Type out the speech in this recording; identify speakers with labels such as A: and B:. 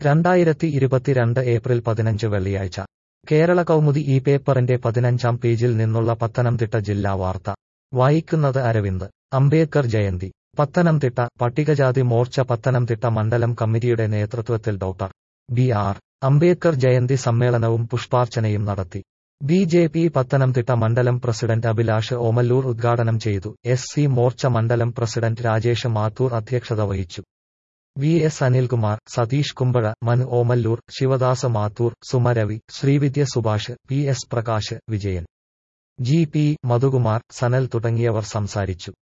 A: രണ്ടായിരത്തി ഇരുപത്തിരണ്ട് ഏപ്രിൽ പതിനഞ്ച് വെള്ളിയാഴ്ച കേരള കൗമുദി ഈ പേപ്പറിന്റെ പതിനഞ്ചാം പേജിൽ നിന്നുള്ള പത്തനംതിട്ട ജില്ലാ വാർത്ത വായിക്കുന്നത് അരവിന്ദ് അംബേദ്കർ ജയന്തി പത്തനംതിട്ട പട്ടികജാതി മോർച്ച പത്തനംതിട്ട മണ്ഡലം കമ്മിറ്റിയുടെ നേതൃത്വത്തിൽ doctor B R Ambedkar Jayanti സമ്മേളനവും പുഷ്പാർച്ചനയും നടത്തി ബി ജെ പി പത്തനംതിട്ട മണ്ഡലം പ്രസിഡന്റ് അഭിലാഷ് ഓമല്ലൂർ ഉദ്ഘാടനം ചെയ്തു എസ് സി മോർച്ച മണ്ഡലം പ്രസിഡന്റ് രാജേഷ് മാത്തൂർ അധ്യക്ഷത വഹിച്ചു V S Anilkumar Satheesh Kumbazha Manu Omallur Sivadasa Mathur Sumaravi Srividya Subhash P S Prakash Vijayan G P Madhukumar Sanal തുടങ്ങിയവർ സംസാരിച്ചു